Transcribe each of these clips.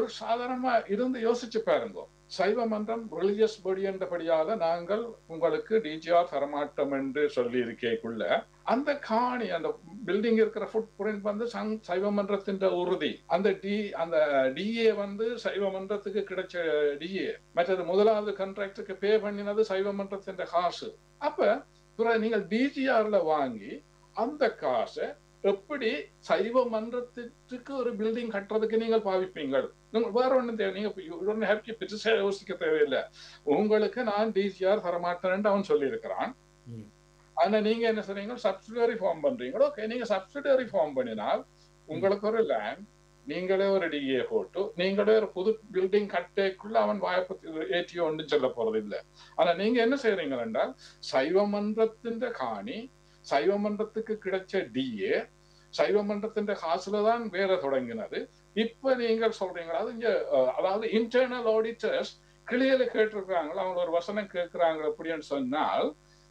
ஒரு சாதாரணமா இருந்து யோசிச்சு பாருங்க சைவ மன்றம் ரிலிஜியஸ் பாடி என்றபடியால நாங்கள் உங்களுக்கு டிஜிஆர் தரமாட்டோம் என்று சொல்லி இருக்கேக்குள்ள அந்த காணி அந்த பில்டிங் இருக்கிற ஃபுட் பிரிண்ட் வந்து சங் சைவ மன்றத்தின் உறுதி அந்த டி அந்த டிஏ வந்து சைவ மன்றத்துக்கு கிடைச்ச டிஏ மற்றது முதலாவது கான்ட்ராக்டுக்கு பே பண்ணினது சைவ மன்றத்தின் காசு அப்ப பிறகு நீங்கள் டிஜிஆர்ல வாங்கி அந்த காசை எப்படி சைவ மன்றத்திற்கு ஒரு பில்டிங் கட்டுறதுக்கு நீங்கள் பாவிப்பீங்கள் நீங்க வேற ஒண்ணும் தேவை நீங்க ஹேப்பி பெருசா யோசிக்க தேவையில்லை உங்களுக்கு நான் டிஜிஆர் தரமாட்டேன்னு அவன் சொல்லியிருக்கிறான் ம். ஆனா நீங்க என்ன சொன்னீங்க சப்சிடரி ஃபார்ம் பண்றீங்களோ ஓகே நீங்க சப்சிடரி ஃபார்ம் பண்ணினால் உங்களுக்கு ஒரு லேண்ட் நீங்களே ஒரு டிஏ போட்டு நீங்களே ஒரு புது பில்டிங் கட்டேக்குள்ள அவன் வாய்ப்பு ஏற்றி ஒன்றும் சொல்ல போறது இல்லை ஆனா நீங்க என்ன செய்யறீங்க என்றால் சைவ மன்றத்தின் காணி சைவ மன்றத்துக்கு கிடைச்ச டிஏ சைவ மன்றத்தின் காசுல தான் வேற தொடங்கினது இப்ப நீங்கள் சொல்றீங்களா அது இங்க அஹ், அதாவது இன்டர்னல் ஆடிட்டர்ஸ் கிளியில கேட்டிருக்கிறாங்களா அவங்க ஒரு வசனம் கேட்கிறாங்க அப்படின்னு சொன்னால்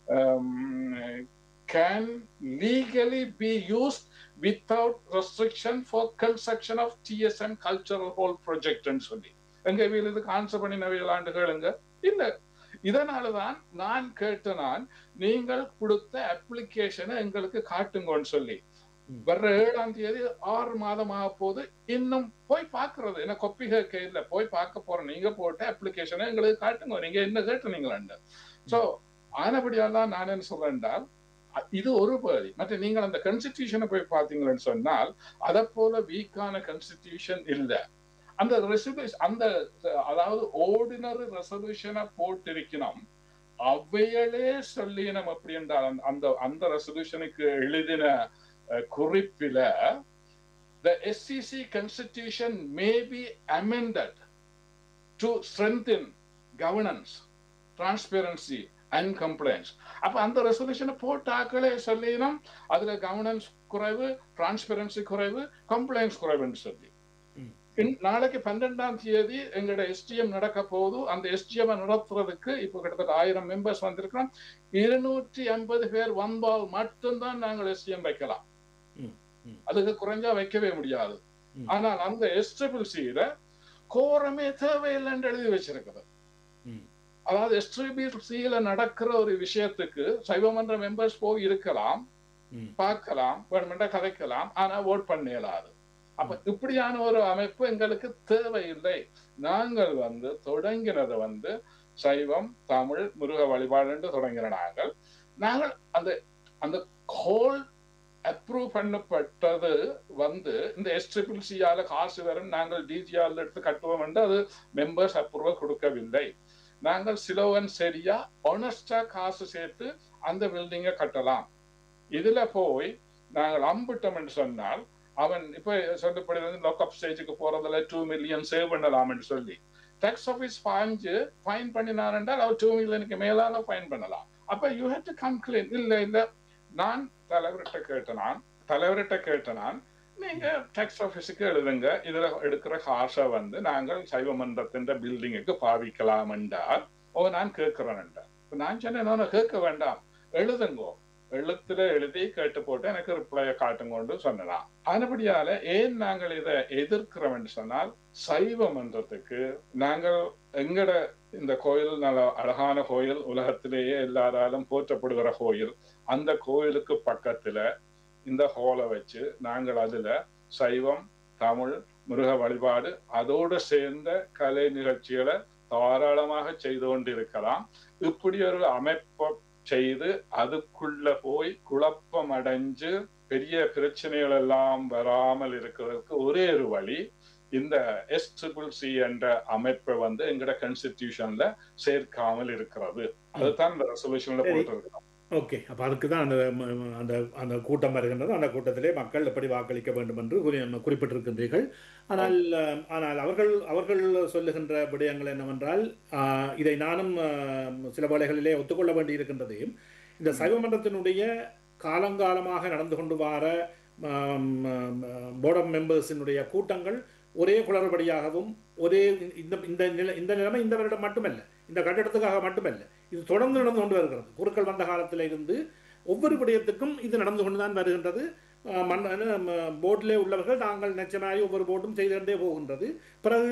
can legally be used without restriction for construction of DSM cultural hall ப்ராஜெக்ட்னு சொல்லி எங்க வீல் இதுக்கு ஆன்சர் பண்ணின ஆண்டுகளுங்க இல்ல இதனாலதான் நான் கேட்ட நான் நீங்கள் கொடுத்த அப்ளிகேஷனை எங்களுக்கு காட்டுங்கன்னு சொல்லி ம். வர்ற ஏழாம் தேதி ஆறு மாதம் ஆக போது இன்னும் போய் பார்க்கிறது என்ன கொப்பி கேட்க இல்ல போய் பார்க்க போறோம் நீங்க போட்ட அப்ளிகேஷனை எங்களுக்கு காட்டுங்க நீங்க என்ன கேட்டுனீங்களாண்டு சோ ஆனபடியால் நான் என்ன சொல்றேன் என்றால், அ- இது ஒரு பகுதி மற்ற நீங்கள் அந்த கான்ஸ்டிடியூஷனை போய் பார்த்தீங்கன்னு சொன்னால் அதை போல வீக்கான கான்ஸ்டிடியூஷன் இல்ல அந்த ரெசல்யூஷன் அந்த அஹ், அதாவது ஓர்டினரி ரெசல்யூஷனை போட்டிருக்கணும் அவைகளே சொல்லினம் அப்படி என்றால் அந்த- அந்த அந்த ரெசல்யூஷனுக்கு எழுதின அஹ், குறிப்பில the SCC constitution may be amended to strengthen governance, transparency and compliance. அப்ப அந்த ரெசல்யூஷனை போட்டாக்களே சொல்லினோம் அதுல கவர்னன்ஸ் குறைவு டிரான்ஸ்பெரன்சி குறைவு கம்ப்ளைண்ட்ஸ் குறைவுன்னு சொல்லி ம். இன்- நாளைக்கு பன்னெண்டாம் தேதி எங்களோட எஸ்டிஎம் நடக்க போகுது அந்த எஸ்டிஎம் நடத்துறதுக்கு இப்போ கிட்டத்தட்ட ஆயிரம் மெம்பர்ஸ் வந்திருக்கிறோம் இருநூற்றி ஐம்பது பேர் வந்தால் மட்டும்தான் நாங்கள் எஸ்டிஎம் வைக்கலாம் ம், ம். அதுக்கு குறைஞ்சா வைக்கவே முடியாது ம். ஆனால் அந்த எஸ்டபிள்சியில கோரமே தேவையில்லைன்னு எழுதி வச்சிருக்குது ம். அதாவது எஸ்டிபிசியில நடக்கிற ஒரு விஷயத்துக்கு சைவமன்ற மெம்பர்ஸ் போய் இருக்கலாம் ம். பார்க்கலாம் வேணுமெண்டா கதைக்கலாம் ஆனா ஓட் பண்ண இயலாது அப்ப இப்படியான ஒரு அமைப்பு எங்களுக்கு தேவையில்லை நாங்கள் வந்து தொடங்கினது வந்து சைவம் தமிழ் முருக வழிபாடு என்று தொடங்கின நாங்கள் நாங்கள் அந்த அந்த ஹோல் அப்ரூவ் பண்ணப்பட்டது வந்து இந்த எஸ்ட்ரிபிள்சியால காசு வரும் நாங்கள் டிஜிஆர்ல எடுத்து கட்டுவோம் என்று அது மெம்பர்ஸ் அப்ரூவல் கொடுக்கவில்லை நாங்கள் சிலவன் சரியா ஒனஸ்டா காசு சேர்த்து அந்த பில்டிங்கை கட்டலாம் இதுல போய் நாங்கள் அம்பிட்டோம் என்று சொன்னால் அவன் இப்ப சொல்லப்படுகிறது லாக்அப் ஸ்டேஜுக்கு போறதுல டூ மில்லியன் சேவ் பண்ணலாம் என்று சொல்லி டேக்ஸ் ஆஃபீஸ் பாஞ்சு ஃபைன் பண்ணினார் என்றால் அவர் டூ மில்லியனுக்கு மேலால ஃபைன் பண்ணலாம் அப்ப யூ ஹேவ் டு கம்ப்ளைன் இல்ல இல்ல நான் தலைவர்கிட்ட கேட்ட நான் தலைவர்கிட்ட கேட்ட நான் நீங்க டேக்ஸ் ஆபீஸுக்கு எழுதுங்க இதுல எடுக்கிற காசை வந்து நாங்கள் சைவ மன்றத்தின் பில்டிங்குக்கு பாவிக்கலாம் என்றால் ஓ நான் கேட்கிறேன் என்றார் இப்ப நான் சொன்னேன் நான் கேட்க வேண்டாம் எழுதுங்கோ எழுத்துல எழுதி கேட்டு போட்டு எனக்கு ரிப்ளைய காட்டுங்கொண்டு சொன்னலாம் அதுபடியால ஏன் நாங்கள் இதை எதிர்க்கிறோம் என்று சொன்னால் சைவ மன்றத்துக்கு நாங்கள் எங்கட இந்த கோயில் நல்ல அழகான கோயில் உலகத்திலேயே எல்லாராலும் போற்றப்படுகிற கோயில் அந்த கோயிலுக்கு பக்கத்துல இந்த ஹோலை வச்சு நாங்கள் அதுல சைவம் தமிழ் முருக வழிபாடு அதோடு சேர்ந்த கலை நிகழ்ச்சிகளை தாராளமாக செய்து கொண்டிருக்கலாம் இப்படி ஒரு அமைப்பை செய்து அதுக்குள்ள போய் குழப்பம் அடைஞ்சு பெரிய பிரச்சனைகள் எல்லாம் வராமல் இருக்கிறதுக்கு ஒரே ஒரு வழி இந்த எஸ் ட்ரிபிள் சி என்ற அமைப்பை வந்து எங்கட கான்ஸ்டிடியூஷன்ல சேர்க்காமல் இருக்கிறது அதுதான் இந்த ரெசல்யூஷன்ல சரி. போட்டிருக்கிறோம் ஓகே அப்ப அதுக்கு தான் அந்த ம, ம, அந்த அந்த கூட்டம் வருகின்றது அந்த கூட்டத்திலே மக்கள் எப்படி வாக்களிக்க வேண்டும் என்று குறி- குறிப்பிட்டிருக்கின்றீர்கள் ஆனால் அஹ், ஆனால் அவர்கள் அவர்கள் சொல்லுகின்ற விடயங்கள் என்னவென்றால் ஆஹ், இதை நானும் ஆஹ், சில வேளைகளிலே ஒத்துக்கொள்ள வேண்டியிருக்கின்றது இந்த சைவ மன்றத்தினுடைய காலங்காலமாக நடந்து கொண்டு வர போர்ட் ஆஃப் மெம்பர்ஸினுடைய கூட்டங்கள் ஒரே குளறுபடியாகவும் ஒரே இந்த இந்த நிலை இந்த நிலைமை இந்த வருடம் மட்டுமல்ல இந்த கட்டிடத்துக்காக மட்டுமல்ல இது தொடர்ந்து நடந்து கொண்டு வருகிறது குருக்கள் வந்த காலத்தில் இருந்து ஒவ்வொரு விடயத்துக்கும் இது நடந்து கொண்டு தான் வருகின்றது அஹ் மண் போர்டிலே உள்ளவர்கள் தாங்கள் நிச்சயமாய் ஒவ்வொரு போர்டும் செய்து கொண்டே போகின்றது பிறகு